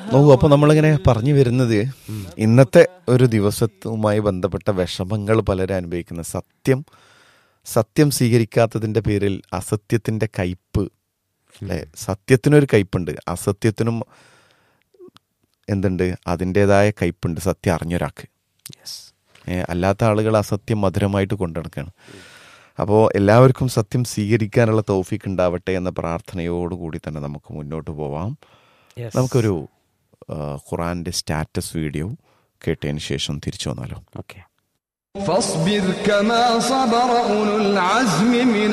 നോക്കൂ അപ്പൊ നമ്മളിങ്ങനെ പറഞ്ഞു വരുന്നത് ഇന്നത്തെ ഒരു ദിവസവുമായി ബന്ധപ്പെട്ട വിഷമങ്ങൾ പലരും അനുഭവിക്കുന്ന സത്യം സത്യം സ്വീകരിക്കാത്തതിന്റെ പേരിൽ അസത്യത്തിന്റെ കയ്പ് അല്ലെ സത്യത്തിനൊരു കയ്പുണ്ട് അസത്യത്തിനും എന്തുണ്ട് അതിൻ്റെതായ കയ്പുണ്ട് സത്യം അറിഞ്ഞൊരാൾക്ക് ഏ, അല്ലാത്ത ആളുകൾ അസത്യം മധുരമായിട്ട് കൊണ്ടു നടക്കുകയാണ് അപ്പോൾ എല്ലാവർക്കും സത്യം സ്വീകരിക്കാനുള്ള തൗഫീക്ക് ഉണ്ടാവട്ടെ എന്ന പ്രാർത്ഥനയോടുകൂടി തന്നെ നമുക്ക് മുന്നോട്ട് പോവാം Yes. നമുക്കൊരു ആ, ഖുറാന്റെ സ്റ്റാറ്റസ് വീഡിയോ കേട്ടതിന് ശേഷം തിരിച്ചു വന്നാലോ ഓക്കെ فاصبر كما صبر أولو العزم من